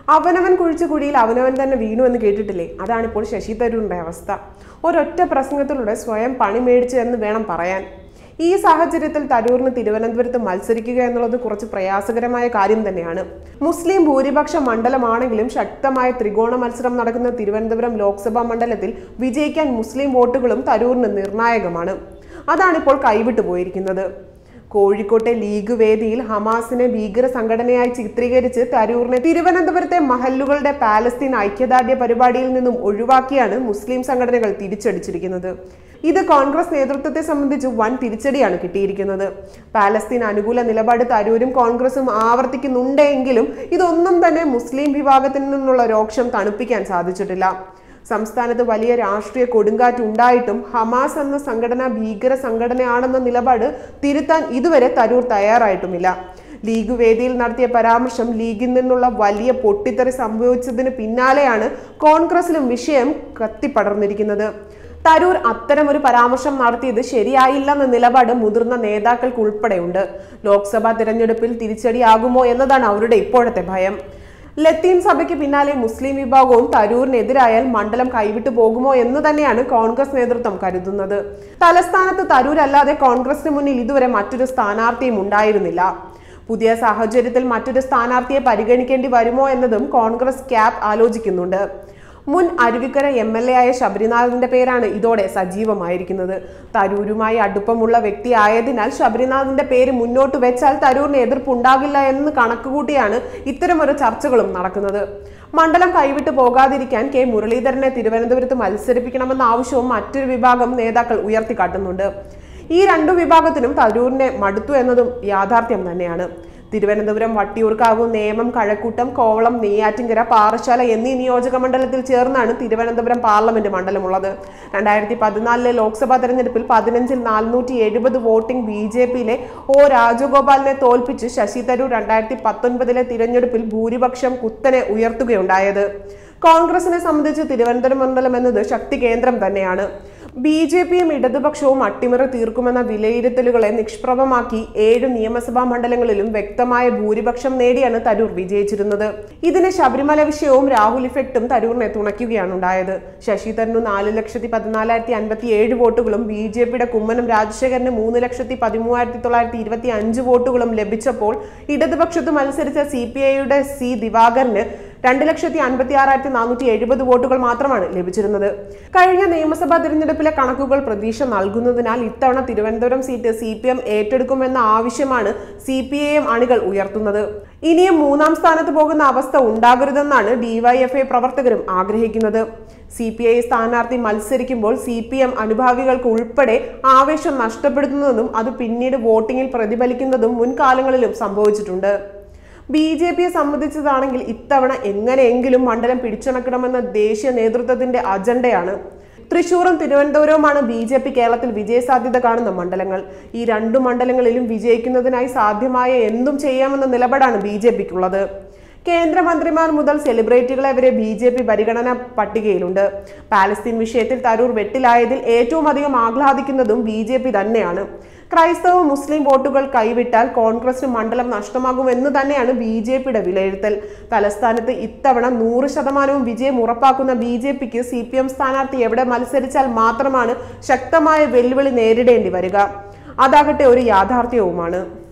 അവനവൻ കുഴിച്ച കുഴിയിൽ അവനവൻ തന്നെ വീണു എന്ന് കേട്ടിട്ടില്ലേ അതാണിപ്പോൾ ശശി തരൂരിന്റെ അവസ്ഥ ഒരൊറ്റ പ്രസംഗത്തിലൂടെ സ്വയം പണി മേടിച്ചു എന്ന് വേണം പറയാൻ ഈ സാഹചര്യത്തിൽ തരൂരിന് തിരുവനന്തപുരത്ത് മത്സരിക്കുക എന്നുള്ളത് കുറച്ച് പ്രയാസകരമായ കാര്യം തന്നെയാണ് മുസ്ലിം ഭൂരിപക്ഷ മണ്ഡലമാണെങ്കിലും ശക്തമായ ത്രികോണ മത്സരം നടക്കുന്ന തിരുവനന്തപുരം ലോക്സഭാ മണ്ഡലത്തിൽ വിജയിക്കാൻ മുസ്ലിം വോട്ടുകളും തരൂരിന് നിർണായകമാണ് അതാണിപ്പോൾ കൈവിട്ടു പോയിരിക്കുന്നത് കോഴിക്കോട്ടെ ലീഗ് വേദിയിൽ ഹമാസിനെ ഭീകര സംഘടനയായി ചിത്രീകരിച്ച് തരൂറിനെ തിരുവനന്തപുരത്തെ മഹല്ലുകളുടെ പാലസ്തീൻ ഐക്യദാർഢ്യ പരിപാടിയിൽ നിന്നും ഒഴിവാക്കിയാണ് മുസ്ലിം സംഘടനകൾ തിരിച്ചടിച്ചിരിക്കുന്നത് ഇത് കോൺഗ്രസ് നേതൃത്വത്തെ സംബന്ധിച്ച് വൻ തിരിച്ചടിയാണ് കിട്ടിയിരിക്കുന്നത് പാലസ്തീൻ അനുകൂല നിലപാട് തരൂരും കോൺഗ്രസും ആവർത്തിക്കുന്നുണ്ടെങ്കിലും ഇതൊന്നും തന്നെ മുസ്ലിം വിഭാഗത്തിൽ നിന്നുള്ള രോക്ഷം തണുപ്പിക്കാൻ സാധിച്ചിട്ടില്ല സംസ്ഥാനത്ത് വലിയ രാഷ്ട്രീയ കൊടുങ്കാറ്റ് ഉണ്ടായിട്ടും ഹമാസ് എന്ന സംഘടന ഭീകര സംഘടനയാണെന്ന നിലപാട് തിരുത്താൻ ഇതുവരെ തരൂർ തയ്യാറായിട്ടുമില്ല ലീഗ് വേദിയിൽ നടത്തിയ പരാമർശം ലീഗിൽ നിന്നുള്ള വലിയ പൊട്ടിത്തെറി സംഭവിച്ചതിന് പിന്നാലെയാണ് കോൺഗ്രസിലും വിഷയം കത്തിപ്പടർന്നിരിക്കുന്നത് തരൂർ അത്തരമൊരു പരാമർശം നടത്തിയത് ശരിയായില്ലെന്ന നിലപാട് മുതിർന്ന നേതാക്കൾക്ക് ഉൾപ്പെടെയുണ്ട് ലോക്സഭാ തിരഞ്ഞെടുപ്പിൽ തിരിച്ചടിയാകുമോ എന്നതാണ് അവരുടെ ഇപ്പോഴത്തെ ഭയം ലത്തീൻ സഭയ്ക്ക് പിന്നാലെ മുസ്ലിം വിഭാഗവും തരൂരിനെതിരായാൽ മണ്ഡലം കൈവിട്ടു പോകുമോ എന്ന് തന്നെയാണ് കോൺഗ്രസ് നേതൃത്വം കരുതുന്നത് തലസ്ഥാനത്ത് തരൂരല്ലാതെ കോൺഗ്രസിന് മുന്നിൽ ഇതുവരെ മറ്റൊരു സ്ഥാനാർത്ഥിയും ഉണ്ടായിരുന്നില്ല പുതിയ സാഹചര്യത്തിൽ മറ്റൊരു സ്ഥാനാർത്ഥിയെ പരിഗണിക്കേണ്ടി വരുമോ എന്നതും കോൺഗ്രസ് ക്യാബ് ആലോചിക്കുന്നുണ്ട് മുൻ അരുവിക്കര എം എൽ എ ആയ ശബരിനാഥിന്റെ പേരാണ് ഇതോടെ സജീവമായിരിക്കുന്നത് തരൂരുമായി അടുപ്പമുള്ള വ്യക്തി ആയതിനാൽ ശബരിനാഥിന്റെ പേര് മുന്നോട്ട് വെച്ചാൽ തരൂരിന് എതിർപ്പുണ്ടാകില്ല എന്ന് കണക്കുകൂട്ടിയാണ് ഇത്തരമൊരു ചർച്ചകളും നടക്കുന്നത് മണ്ഡലം കൈവിട്ടു പോകാതിരിക്കാൻ കെ മുരളീധരനെ തിരുവനന്തപുരത്ത് മത്സരിപ്പിക്കണമെന്ന ആവശ്യവും മറ്റൊരു വിഭാഗം നേതാക്കൾ ഉയർത്തിക്കാട്ടുന്നുണ്ട് ഈ രണ്ടു വിഭാഗത്തിനും തരൂരിനെ മടുത്തു എന്നതും യാഥാർത്ഥ്യം തന്നെയാണ് തിരുവനന്തപുരം വട്ടിയൂർക്കാവ് നേമം കഴക്കൂട്ടം കോവളം നെയ്യാറ്റിങ്കര പാറശാല എന്നീ നിയോജക മണ്ഡലത്തിൽ ചേർന്നാണ് തിരുവനന്തപുരം പാർലമെന്റ് മണ്ഡലമുള്ളത് രണ്ടായിരത്തി പതിനാലിലെ ലോക്സഭാ തെരഞ്ഞെടുപ്പിൽ പതിനഞ്ചിൽ നാനൂറ്റി എഴുപത് വോട്ടിംഗ് ബി ജെ പിയിലെ ഒ രാജഗോപാലിനെ തോൽപ്പിച്ച് ശശി തരൂർ രണ്ടായിരത്തി പത്തൊൻപതിലെ തിരഞ്ഞെടുപ്പിൽ ഭൂരിപക്ഷം കുത്തനെ ഉയർത്തുകയുണ്ടായത് കോൺഗ്രസിനെ സംബന്ധിച്ച് തിരുവനന്തപുരം മണ്ഡലം എന്നത് ശക്തി കേന്ദ്രം തന്നെയാണ് ബി ജെ പിയും ഇടതുപക്ഷവും അട്ടിമറി തീർക്കുമെന്ന വിലയിരുത്തലുകളെ നിഷ്പ്രഭമാക്കി ഏഴ് നിയമസഭാ മണ്ഡലങ്ങളിലും വ്യക്തമായ ഭൂരിപക്ഷം നേടിയാണ് തരൂർ വിജയിച്ചിരുന്നത് ഇതിന് ശബരിമല വിഷയവും രാഹുൽ ഇഫക്റ്റും തരൂറിനെ തുണയ്ക്കുകയാണ് ഉണ്ടായത് ശശി തരൂർ നാല് ലക്ഷത്തി പതിനാലായിരത്തി അൻപത്തി ഏഴ് വോട്ടുകളും ബി ജെ പിയുടെ കുമ്മനം രാജശേഖരന് മൂന്ന് ലക്ഷത്തി പതിമൂവായിരത്തി തൊള്ളായിരത്തി ഇരുപത്തി അഞ്ച് വോട്ടുകളും ലഭിച്ചപ്പോൾ ഇടതുപക്ഷത്ത് മത്സരിച്ച സി പി ഐയുടെ സി ദിവാകരന് രണ്ട് ലക്ഷത്തി അൻപത്തി ആറായിരത്തി നാനൂറ്റി എഴുപത് വോട്ടുകൾ മാത്രമാണ് ലഭിച്ചിരുന്നത് കഴിഞ്ഞ നിയമസഭാ തിരഞ്ഞെടുപ്പിലെ കണക്കുകൾ പ്രതീക്ഷ നൽകുന്നതിനാൽ ഇത്തവണ Thiruvananthapuram seat C P M ഏറ്റെടുക്കുമെന്ന ആവശ്യമാണ് സി പി ഐ എം അണികൾ ഉയർത്തുന്നത് ഇനിയും മൂന്നാം സ്ഥാനത്ത് പോകുന്ന അവസ്ഥ ഉണ്ടാകരുതെന്നാണ് ഡിവൈഎഫ്ഐ പ്രവർത്തകരും ആഗ്രഹിക്കുന്നത് സി പി ഐ സ്ഥാനാർത്ഥി മത്സരിക്കുമ്പോൾ സി പി എം അനുഭാവികൾക്ക് ഉൾപ്പെടെ ആവേശം നഷ്ടപ്പെടുത്തുന്നതും അത് പിന്നീട് വോട്ടിങ്ങിൽ പ്രതിഫലിക്കുന്നതും മുൻകാലങ്ങളിലും സംഭവിച്ചിട്ടുണ്ട് ബി ജെ പിയെ സംബന്ധിച്ചതാണെങ്കിൽ ഇത്തവണ എങ്ങനെയെങ്കിലും മണ്ഡലം പിടിച്ചണക്കണമെന്ന ദേശീയ നേതൃത്വത്തിന്റെ അജണ്ടയാണ് തൃശൂറും തിരുവനന്തപുരവുമാണ് ബി ജെ പി കേരളത്തിൽ വിജയസാധ്യത കാണുന്ന മണ്ഡലങ്ങൾ ഈ രണ്ടു മണ്ഡലങ്ങളിലും വിജയിക്കുന്നതിനായി സാധ്യമായ എന്തും ചെയ്യാമെന്ന നിലപാടാണ് ബി ജെ പിക്കുള്ളത് കേന്ദ്രമന്ത്രിമാർ മുതൽ സെലിബ്രിറ്റികളെ വരെ ബി ജെ പി പരിഗണന പട്ടികയിലുണ്ട് പാലസ്തീൻ വിഷയത്തിൽ തരൂർ വെട്ടിലായതിൽ ഏറ്റവും അധികം ആഹ്ലാദിക്കുന്നതും ബി ജെ പി തന്നെയാണ് ക്രൈസ്തവ മുസ്ലിം വോട്ടുകൾ കൈവിട്ടാൽ കോൺഗ്രസിന് മണ്ഡലം നഷ്ടമാകുമെന്ന് തന്നെയാണ് ബി ജെ പിയുടെ വിലയിരുത്തൽ തലസ്ഥാനത്ത് ഇത്തവണ നൂറ് ശതമാനവും വിജയം ഉറപ്പാക്കുന്ന ബി ജെ പിക്ക് സി പി എം സ്ഥാനാർത്ഥി എവിടെ മത്സരിച്ചാൽ മാത്രമാണ് ശക്തമായ വെല്ലുവിളി നേരിടേണ്ടി വരിക അതാകട്ടെ ഒരു യാഥാർത്ഥ്യവുമാണ്